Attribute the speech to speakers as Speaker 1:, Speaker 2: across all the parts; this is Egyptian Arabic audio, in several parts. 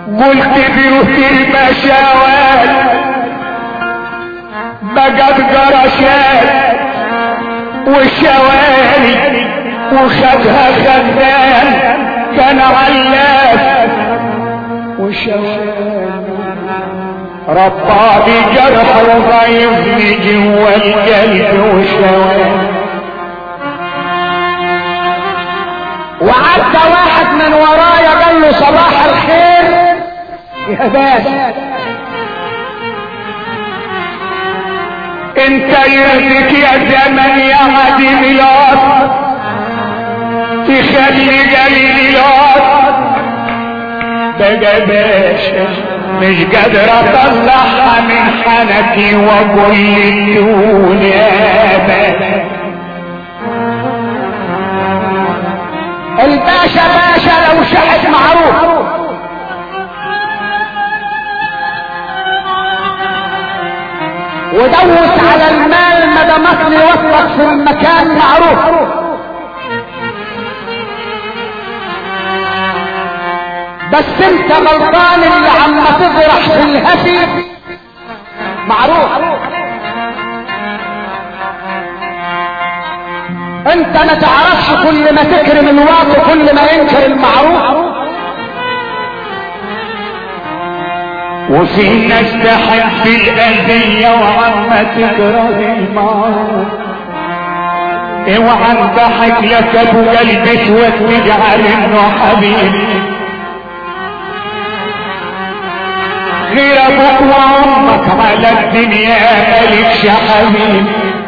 Speaker 1: قلت بيوت المشاوات بقت جرشات وشواري وخدها خدام كان علاف وشواري ربى بجرح وضيفني جوا القلب وشواري
Speaker 2: وعدى واحد من ورايا قال له صباح الخير يا باشا
Speaker 1: انت يرضيك يا زمن يا عديم الارض تخلي قليل الارض بقى باشا مش قادر اطلعها من حنكي واقول للدون يا باشا
Speaker 2: الباشا باشا لو شحت معروف ودوس على المال ما دام اصلي وصلك في المكان معروف بس انت غلطان اللي عم تفرح في الهفي معروف انت ما تعرفش كل ما تكرم الواطي كل ما ينكر المعروف
Speaker 1: وفي ناس تحب الأذية وعما تكره المعروف اوعى انضحك لك ابو قلب اسود تجعل انه حبيب غير ابوك وامك على الدنيا مالكش حبيب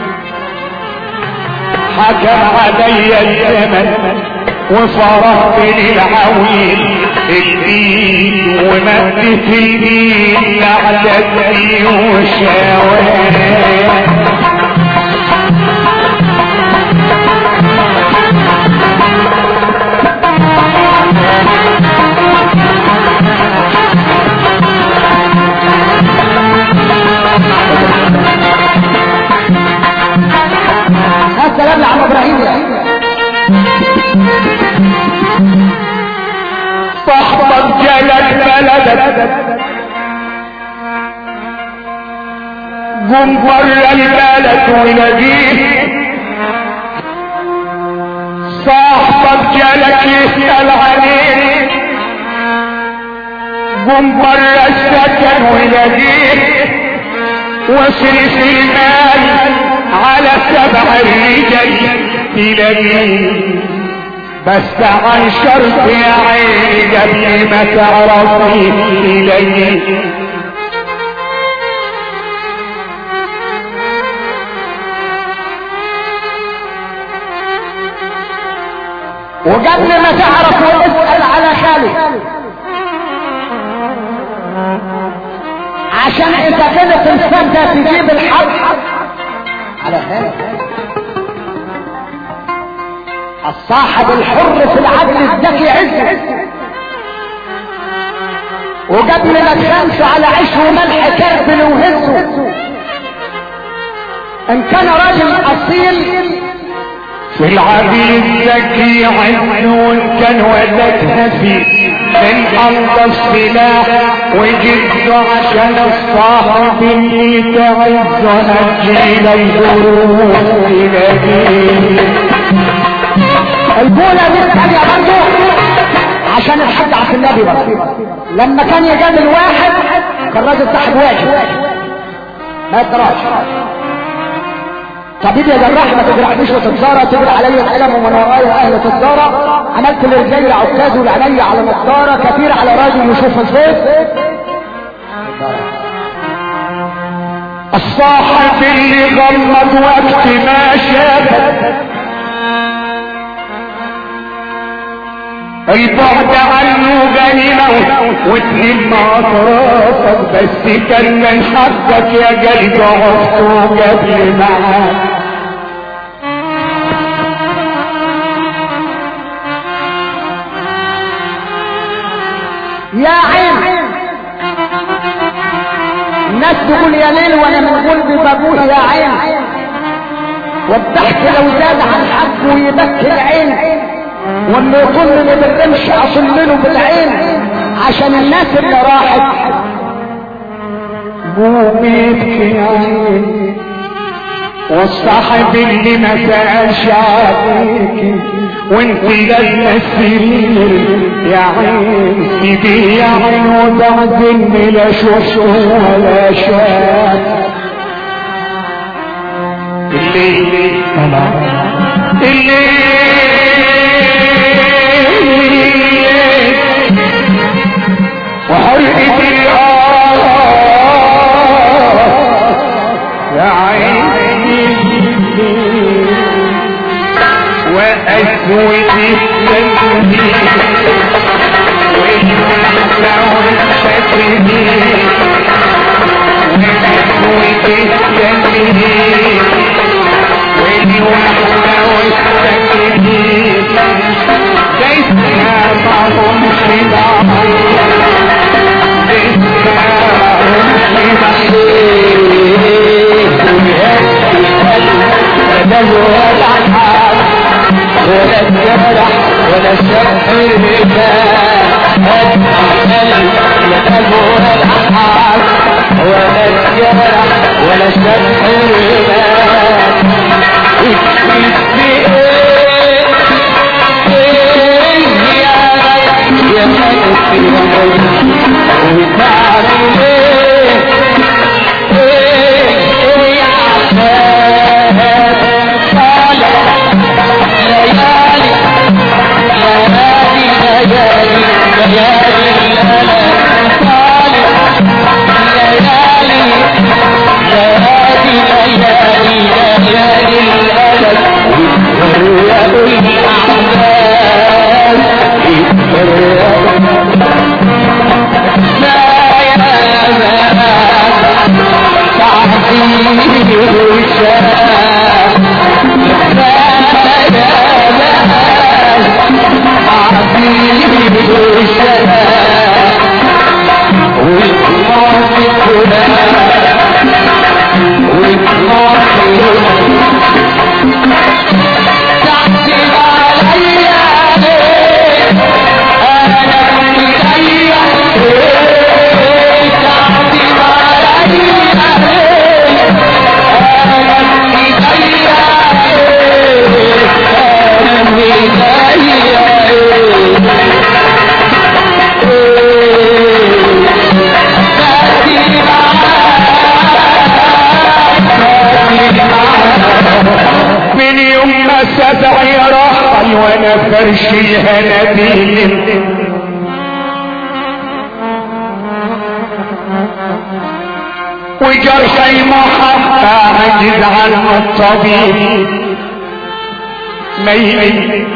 Speaker 1: حكم علي الزمن وفرضني العويل الدين ومدت الدين لعدتني وشاوري
Speaker 2: السلام يا عم ابراهيم
Speaker 1: صاحبك جالك بلدك قم بره البلد ولقيه صاحبك جالك يسأل عليك قم بره السكن ولقيه واصرف المال على سبع الرجال تلاقيه بس عن شرط يا عيني قبل ما تعرفي تلاقيه
Speaker 2: وقبل ما تعرف اسأل على خالي عشان اذا كانت الفردة تجيب الحق على خالي الصاحب الحر في العدل الذكي عزه وقبل ما تخمس على عيش وملح كربل وهزه ان كان راجل اصيل
Speaker 1: في العبيد الذكي عنه كان ولدها فيه من أمضى السلاح وجده عشان الصاحب اللي تعز نجيل الظروف إليه
Speaker 2: البولة دي الثانية برضه عشان الحد عبد النبي برضه لما كان يجادل واحد كان راجل صاحب واجب ما يدراش طبيب يا جراح ما تجرحنيش وتتزارى تجري علي القلم ومن ورايا اهل تتزارى عملت للرجال عكاز والعيني على نضاره كثير على راجل يشوف الصيف
Speaker 1: الصاحب اللي غمض وقت ما شافك البعد عنه غنيمة واتنين اطرافك بس كان من حقك يا قلب عرفته قبل معاك
Speaker 2: يا عين الناس تقول يا ليل وانا من قلبي بقول يا عين والضحك لو زاد عن حقه يبكي العين واللي يطل اللي بالرمش اصل له بالعين عشان الناس اللي راحت
Speaker 1: قوم يبكي عيني والصاحب اللي ما سألش عليك وانت لازمة السرير يا عين سيدي يا عين وتعزمني لا شوش ولا شاف الليل الليل وحرقة الآه يا عيني وأسود التنهيد والمسا والتكريم وأسود التنهيد والوحدة والتكريم لسنا معهم خداع لسنا معهم
Speaker 3: ولا الجرح ولا الشرح ولا الجرح ولا الشرح يا
Speaker 1: من يوم ما سبعي رحل وانا فرش الهناديل وجرحي محبة عجز عنه الطبيب ميت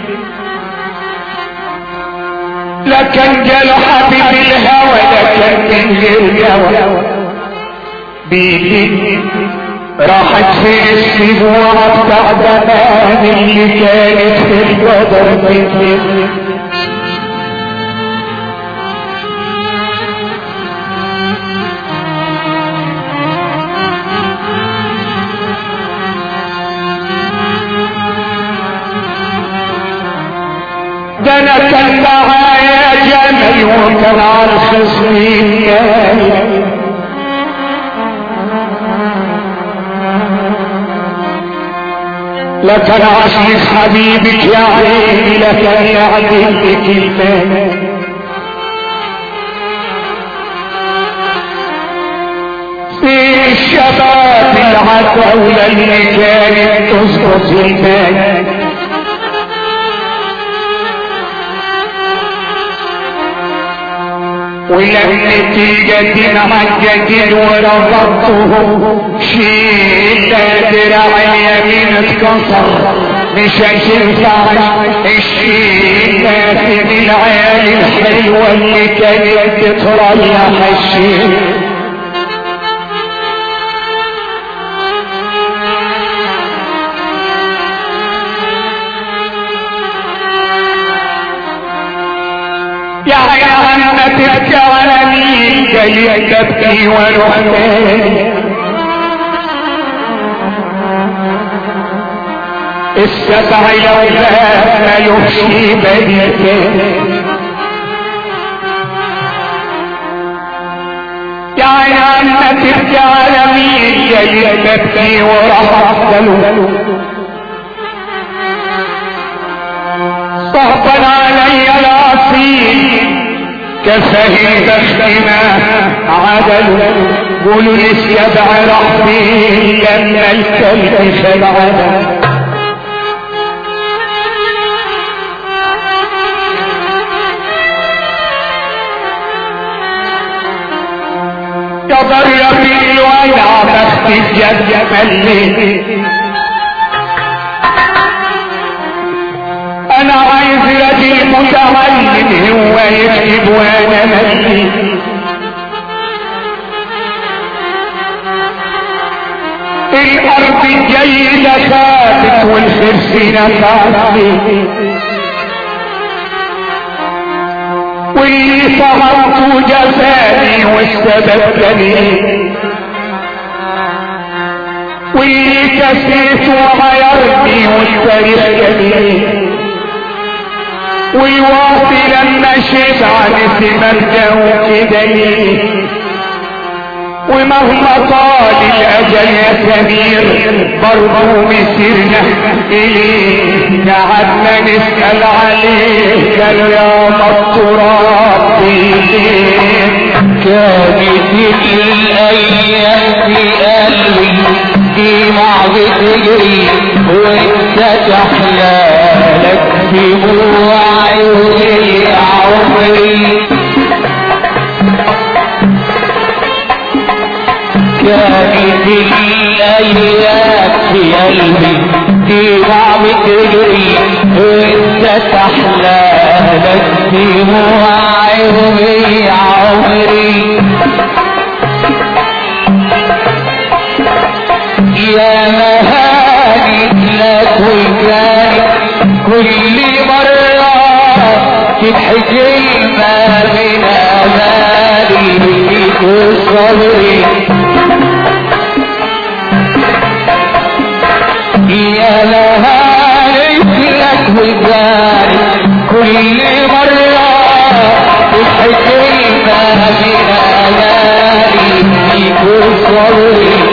Speaker 1: لكن جاله حبيب الهوى لكن من غير جوى بيدي راحت في السبوع بتاع زمان اللي كانت في القدر مني ده انا كان معايا جمل وكان على الخصمين جاي لكن عزيز حبيبك يا عيني لكن يعدلك المال في الشباب العتاولة اللي كانت تظبط المال ولما تيجي مع الجديد ورفضته شيل دراع اليمين اتكسر مش هتنفع الشيل من العيال الحلوة اللي كانت تتريح الشيل يا عم تبكي على مين جاي تبكي ورحمن السبع لو ما يفشي بديك ما تبكي على مين جاي تبكي وراح أفضل صعبا علي العصير كفه بختنا عدل قولوا للسبع رحبي لما الكلب خلعنا تضر في الويع بخت الجد ملي انا عايز رجل متعلم هو يكتب وانا ملي الارض الجيدة خافت والخرسينة تعطي واللي صغرت جفاني واستبدلني واللي كسيت وغيرني واستريحني والواطي لما شيت عن مرجع وكدني ومهما طال الاجل يا سمير برضو مسيرنا اليه قعدنا نسال عليه قالوا يا التراب
Speaker 3: كانت الايام في قلبي في معظم تجري وانت تحلالك دموع عيوني عمري كانت الايام في قلبي في معظم تجري وانت تحلالك دموع عيوني عمري يا مهاني لك وكانت كل مرة تتحجي ما من أمالي فيك صبري يا مهاني لك وكانت كل مرة تتحجي ما من أمالي فيك صبري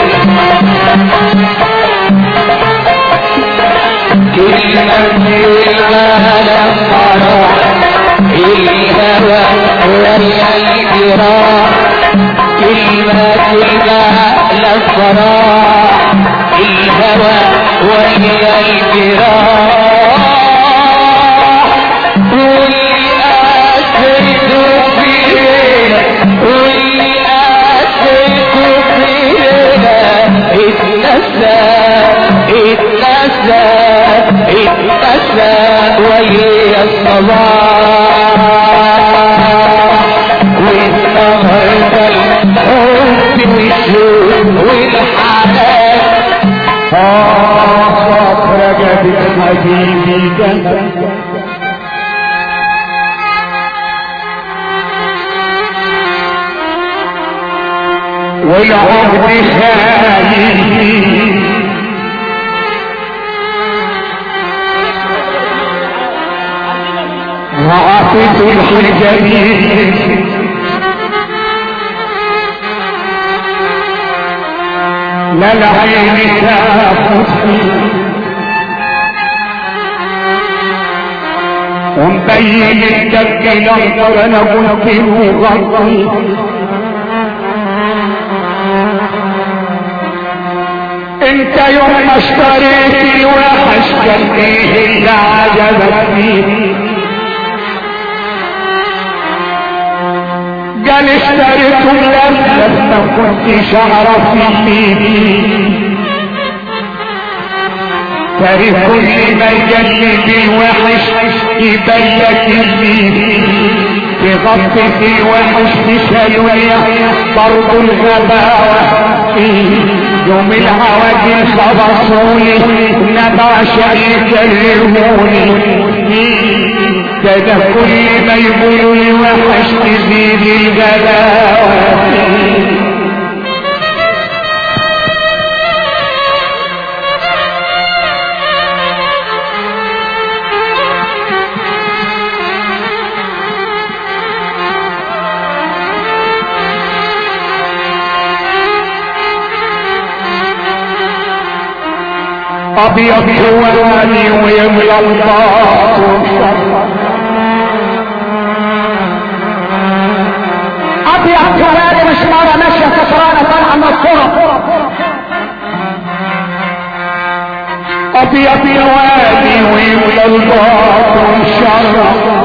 Speaker 3: كلمة المال الصلاح الهوى والإجراء كلمة المال الصلاح الهوى والإجراء واللي أسرت فينا واللي أسرت فينا اتنسى اتنسى اتنسى وهي الصباح والنهارده الحب والشوق والحنان
Speaker 1: آه رجبت حبيبي جنبك والعهد خايف وعطيت الجميل لا العين تاخذ ومبين الدق الاخضر انا قلت له غلطي انت يوم ما اشتريت الوحش كان ايه اللي عجبك فيه قال اشتريته ملفلف ما كنتش اعرف فيه تاريخ كل ما يجلد الوحش يبين لك اللي تغطي في الوحش تسلوية برضو الغباوة يوم العواجل خبصوني نبع شريك الرموني ده ده كل ما يقولوا لي وحش تزيد الغباوة ابيض جواني ويملى الباطن
Speaker 2: ابيض جوالي مش مرة ماشية سكرانة طالعة من الطرق
Speaker 1: ابيض جواني ويملى الباطن شر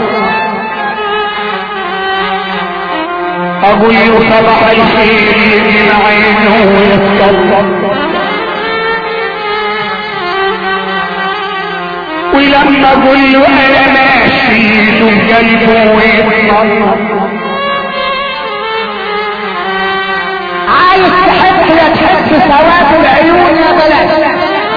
Speaker 1: اقول له صباح الخير يجي عينه ويتطلب ولما اقول له انا ماشي له قلبه ويتطلب
Speaker 2: عايز تحب يا تحب سواد العيون يا بلاش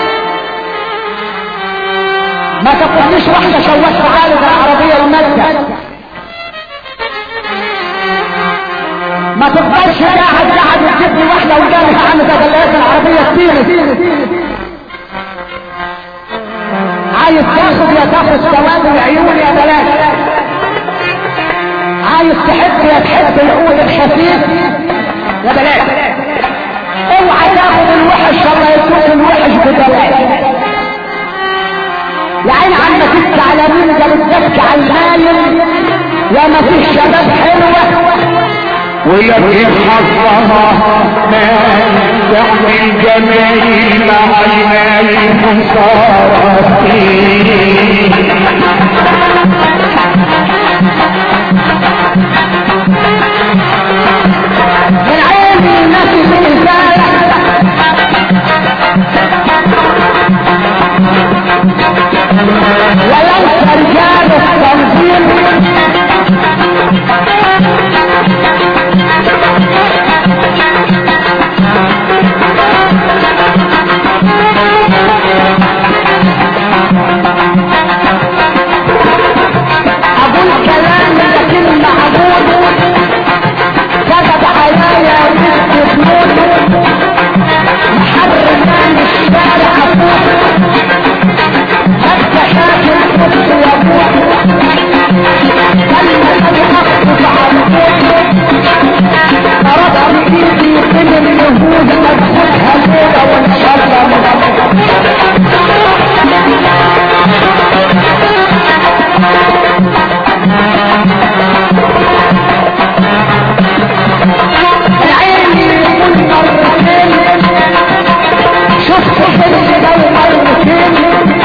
Speaker 2: ما تقوليش واحدة شوشت عالي العربية ومادة ما تفضلش قاعد قاعد وتجيب لي واحدة وجابت عن تدليات العربية كتير عايز تاخد يا تاخد سواد العيون يا بلاش عايز تحب يا تحب العود الخفيف يا بلاش اوعى تاخد الوحش الله يكون الوحش ببلاش يا عين عنك انت على مين ده بتبكي على المايل يا ما فيش شباب حلوه
Speaker 1: ولكن حظها ما تعمل جميل مع المال خسارة
Speaker 2: من عين الناس بالإنسان وليس رجال التنظيم أقول كلام لكن معبود كتب حيايا وجدت موت محرم من الشارع أفوت حتى شاكر قدس يموت كلمة الأخذ عن ضربت إيدي من اليهود مدخلها الليلة وإن شاء الله العين يكون مرتين شفت حلم لو مرتين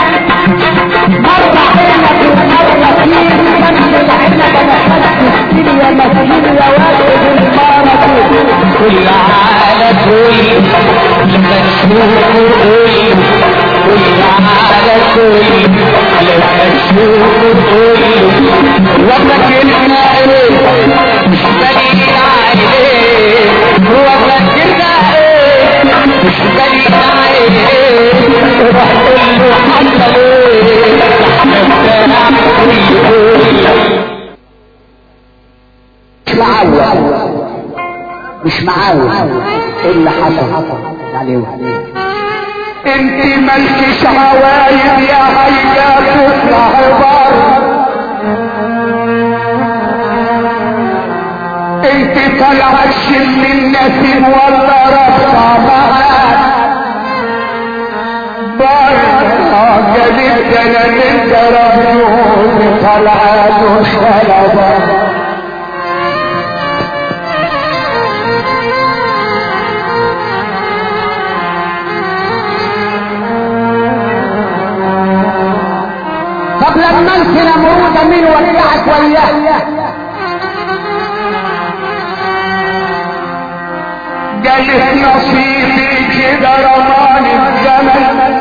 Speaker 2: مرة عينك ومرة فيه من العنب انا خدت الدنيا مسكين يا واجب المرتين
Speaker 3: كل على كل المشهور كل كل على كل المشهور كل وفكرنا ايه مش باين عليه وفكرنا ايه مش باين عليه روح قول له حصل ايه احنا كل كل
Speaker 2: مش معود مش معود ايه اللي حصل عليه
Speaker 1: انت ملكش عوايد يا هيا تطلع بره انت طلعت شم النسيم ولا رفع معاك بره جبت انا من درجون طلعت وخلبت
Speaker 2: طب لما انت نمرودة مين ولعك وياه
Speaker 1: قالت نصيبي كده رمان الزمن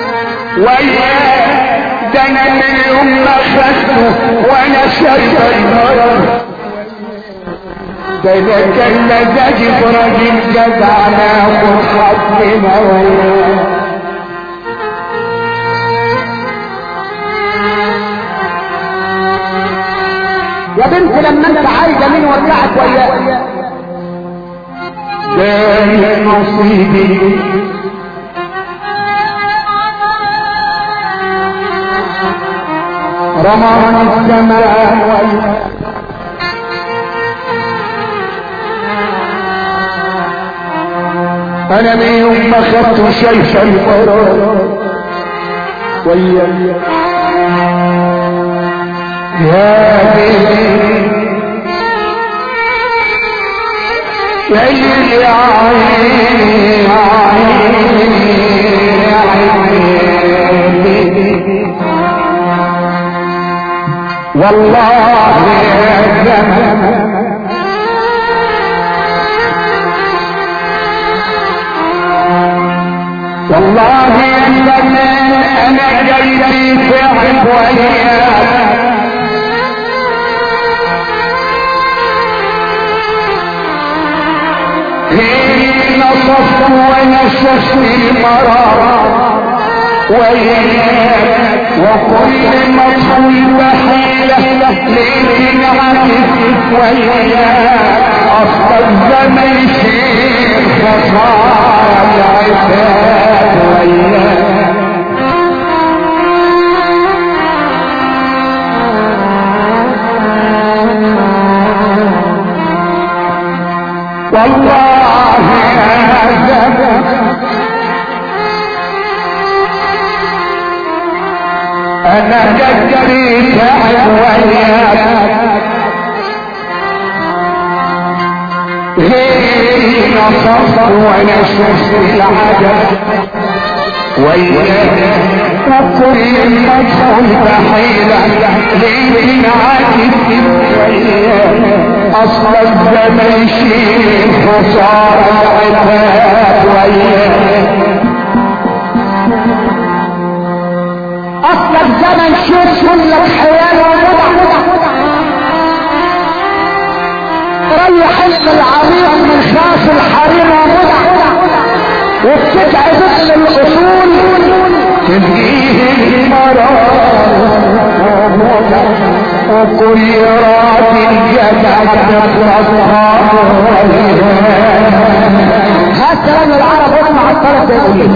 Speaker 1: وياه ده انا من يوم ما خدته وانا شايف المرض ده انا كان مزاجي براجل جدع ناخد حظنا وياه
Speaker 2: يا بنت لما انت عايزة مين ولعك وياه
Speaker 1: ده نصيبي رمان الزمان وياه انا من يوم ما خدت شايف المرض ويا يا بيبي يا عيني عيني والله يا زمان والله يا زمان انا جاي في وياك غيري نصفت ونشفت المرار وياك وكل مطلوب بحيلة لكن عكس وياك أصل الزمن شيء فصار العباد وياك والله هذا انا جدري تعب وياك غيري نصف وانا شفت العجب وياك وكل مدخل بحيلة ليل عاكس وياك اصل الزمن شيء خسارة العباد وياك
Speaker 2: اصل الزمن شوف كلك حيال ومتع ريح اسم العريق من خاص الحريم ومتع وبتتعب اهل الاصول
Speaker 1: تبقيه المرار وكل رات جدع تخلصها
Speaker 2: هات كلام العرب اسمع الطرف يقول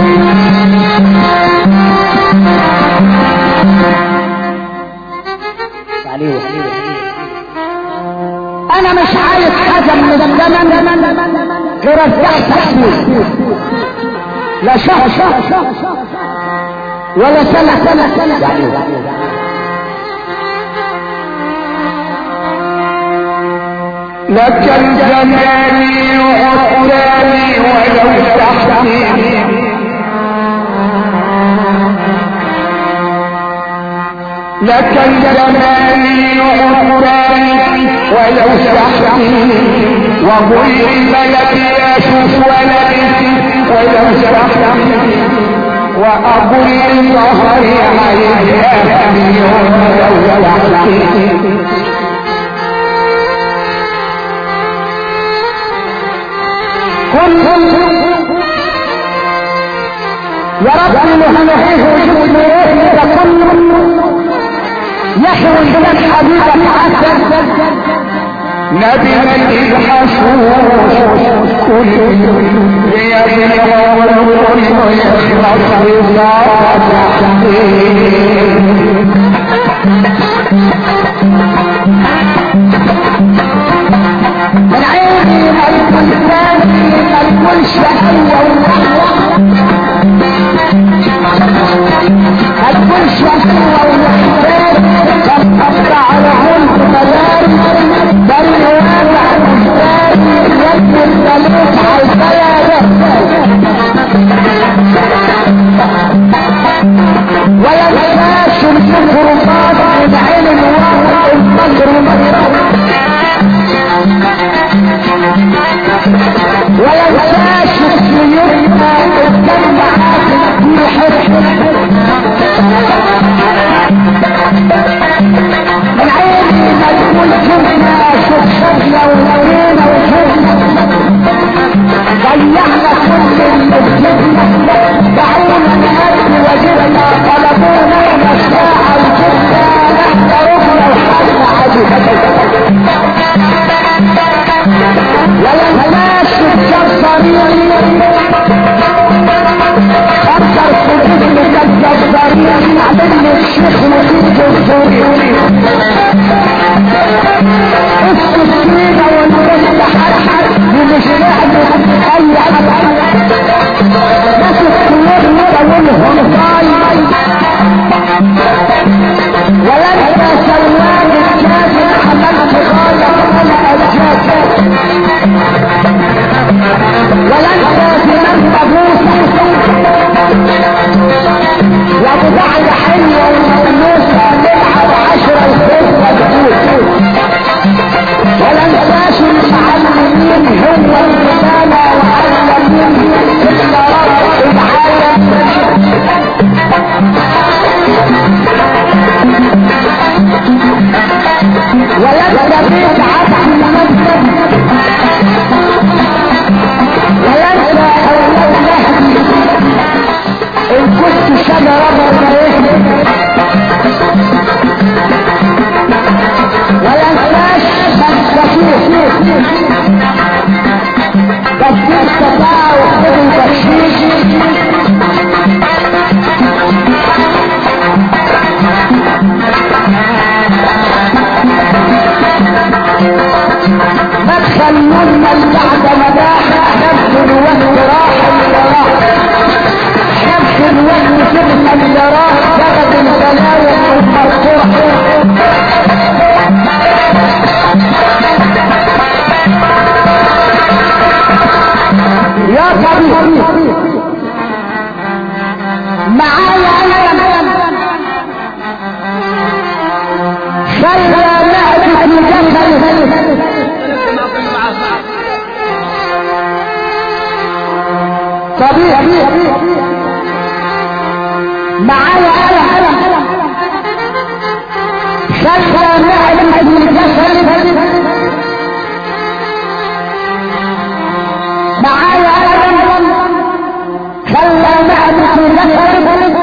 Speaker 2: انا مش عايز حاجة من الزمن غير الزحف تحويل لا شهر شهر ولا سنة سنة سنة
Speaker 1: لك الجمال وعطاني ولو تحتي لك الجمال وعطاني ولو تحتي وقل الملك يشوف ولدي ولو تحتي وأقول ظهري عليها مليون لو تحتي
Speaker 2: كل يا رب نهنئه وجبت ايه كل يحوي كان حبيبك عسل
Speaker 1: نبي الحشوش كل يبلغ والكل يخلص بصلاة
Speaker 2: من عيني ما يكون ثاني ما يكونش اول ما تكونش اول محتاج كان قطع على عنق مداري بل واقع مستاج يبني الثالوث على البلد ولا نساش الكربات من عين الواقع الفجر مصر ولا نساش سيدنا الدم عاكس في حب الشفاعة وخد البخشيش مدخل مجمل بعد مداح نفس الوقت راح اللي راح نفس الوقت سبنا اللي راح جغد البلاوي والمرفوع يا طبيب معايا انا صلى معك الجسد طبيعي معايا انا صلى معك الجسد معايا انا صلى معك الجسد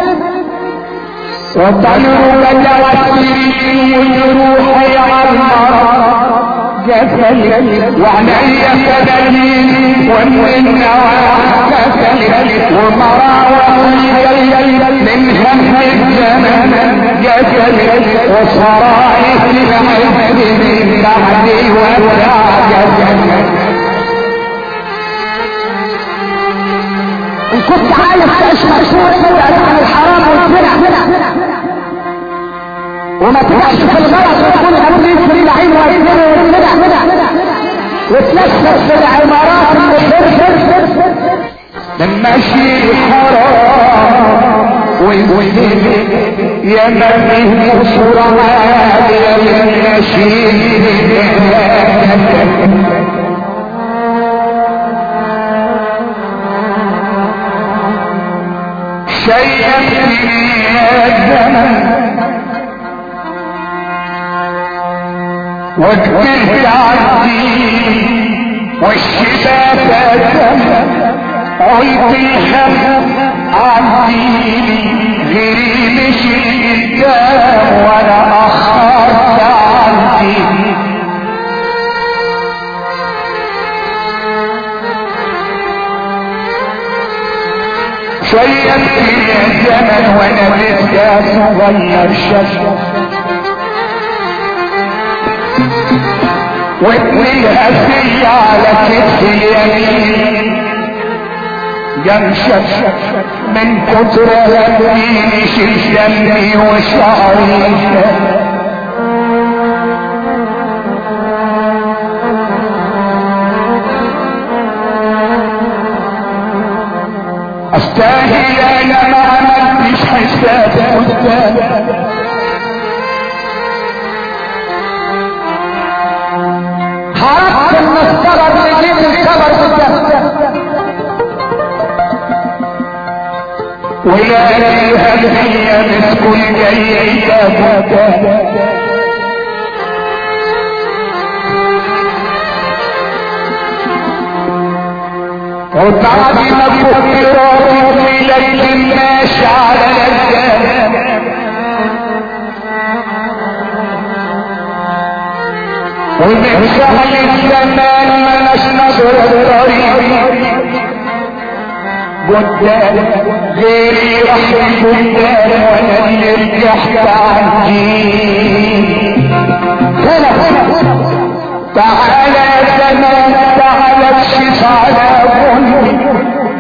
Speaker 1: وطير توسري وجروحي عمر جسلي وعلي كدليل ومن نواح كسلي ومراوح من هم الزمن جسلي وصرايح العز من بعدي وسع جسلي
Speaker 2: ان كنت عايز تعيش مشهور ابعد عن الحرام والزنا وما تبقاش في الغلط وتكون امين في العين والزنا والبدع وتلسس في العمارات اللي
Speaker 1: لما شيء حرام والوزن يا من مصر عالية للنشيد شيئا يا الزمن وكبرت عالدين والشباب زمن قلت الهم عالدين غيري مشي قدام وانا اخرت عالدين شيئت يا زمن وانا لسه صغير شاب واتنيها في على كتف اليمين جمشت من كتر يميني شل دمي وشعري استاهل انا ما عملتش حساب قدام
Speaker 2: حركت المسطرة بيجيب الخبر قدام
Speaker 1: ولا فيها الدنيا مسك جيدة مكان وبعد ما فكروا في ليل ماشي على الجنة ومن شهر الزمان ملش نظر الطريق قدام غيري راح قدام وانا اللي رجعت عندي تعالى زمان تعالى اكشف على ظلمي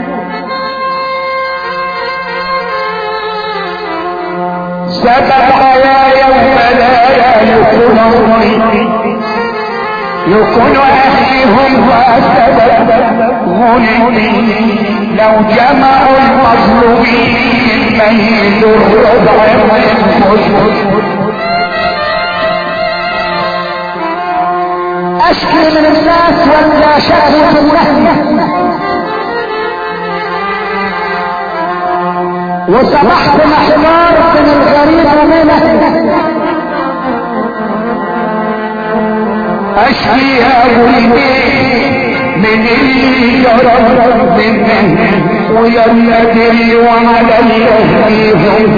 Speaker 1: سبب حيايا وبلايا يكون يكون اهلهم وسبب ظلمي لو جمعوا المظلومين ميت الربع منهم
Speaker 2: اشكي من الناس ولا شكوى الله وصبحت محمار من الغريب ومنه
Speaker 1: اشفيها والبيت من اللي جرى منه ويا الذي وعلى الذي هم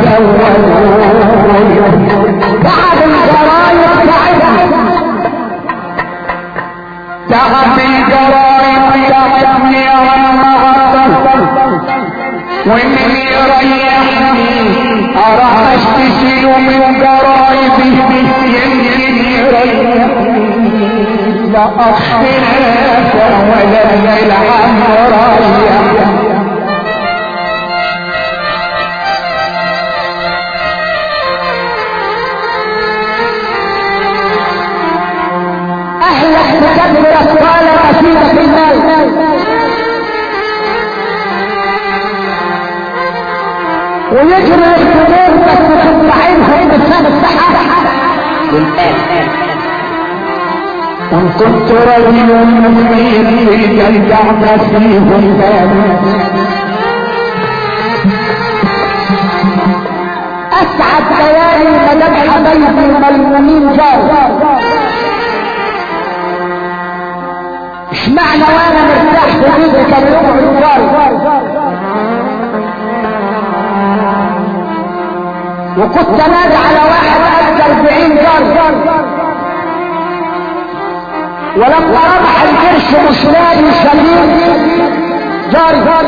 Speaker 1: زودوا
Speaker 2: بعد الجرايد بعدها
Speaker 1: تعب الجرائم تعبني عن مغطى ومن يريحني اروح اشتكي من جرائبي يمكن يريحني لا اخفناك ولا العم رايح
Speaker 2: اهلك تكبر اطفال قصيدة المال ويجري الخمور بس تطلع عينهم بالسنة السحاب
Speaker 1: ان كنت رجل مؤمن لجلجع فيهم باب
Speaker 2: اسعد ليالي مدام حبايبي الملمومين جار اشمعنى وانا مرتاح في بيتي كان يقعد جار وكنت نادي على واحد ادى 40 جار ولما ربح القرش مش لاقي سليم جار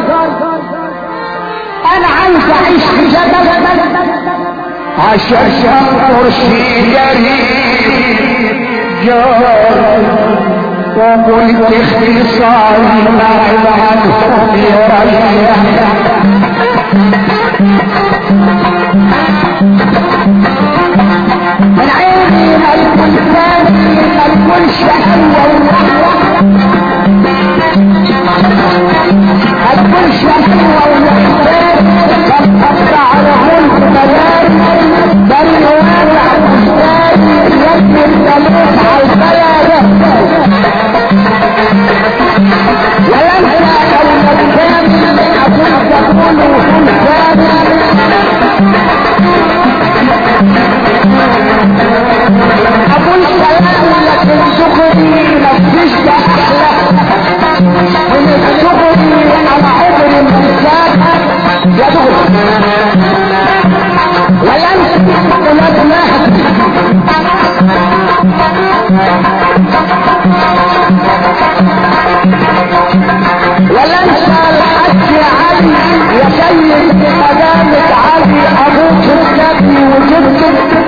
Speaker 2: انا عايز اعيش في جبل
Speaker 1: عشان قرشي جريء جار وقلت اختصاري بعد عنهم يريح
Speaker 2: من عيني ما يكون ثاني ما يكونش اول ما تكونش اول كان قطع على غلط مداري بل واقع مستاري يبني التموت على البلد وينسى كلمة كامل أقول تقول كامل أقول كلام لكن شغلي مفيش أحلى من الشغل على عمر الإنسان يدور وينسى ولاد مهدي ولنسى الحج علي يا سيد مدامة علي أبوك النبي وجدك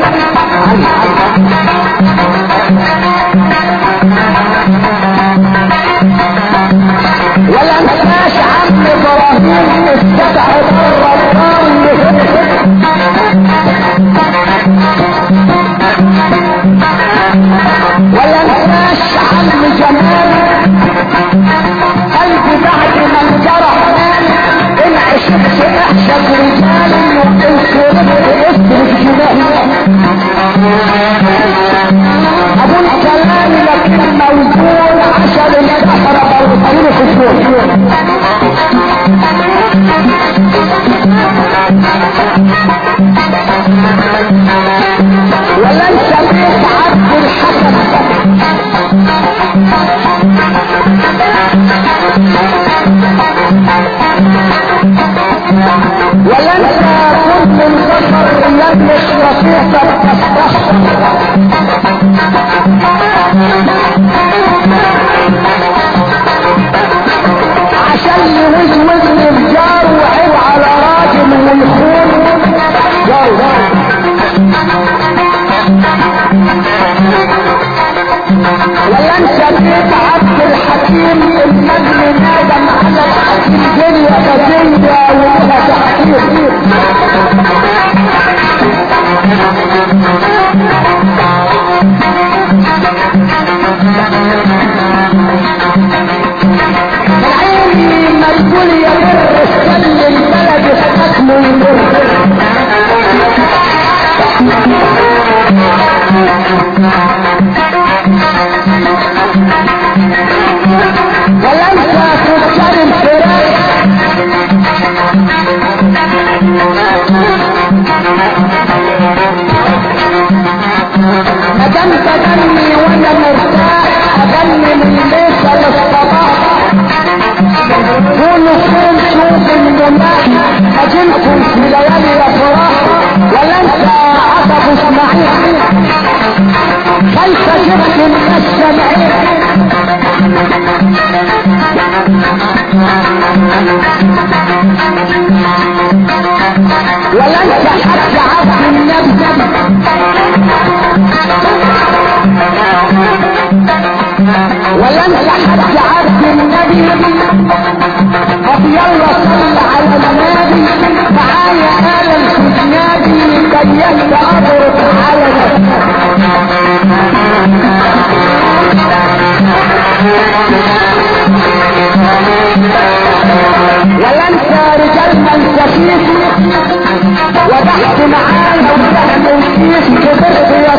Speaker 2: ولا نساش عم ابراهيم استدعى مرة النار ولا نساش عم جمال قلبي بعد ما انجرح ان عشقت احشد رجالي وان صورت اسم الجبال ابو الكلام لكن موجود عشان البحر برضه في الشوق ولن سميت عبد الحكم ولن كنت البشر يلمس رفيقا تستخدم عشان يوزوز الجار وعيب على راجل ويخون جار ولن سميت عبد الحكيم المجد نادم على الحكيم دنيا بدنيا وانت تحكيم عيني ما تقول يا بر استنى البلد اسمه يمر ولنسى تذكر الفراق مدام تغني وانا مرتاح اغني من ليس للصباح قولوا فين شوف المناح اجلكم في ليالي الافراح ولا انت عصب اسماعيل كيف جبت الناس سمعين ولا انت حتى عبد النبي ولا انت حتى عبد النبي طب يلا صل على النبي معايا انا في النادي بينت اضرب على نفسي ولا انت رجال من تشيك وضحت معايا وتحت وشيك كبرت يا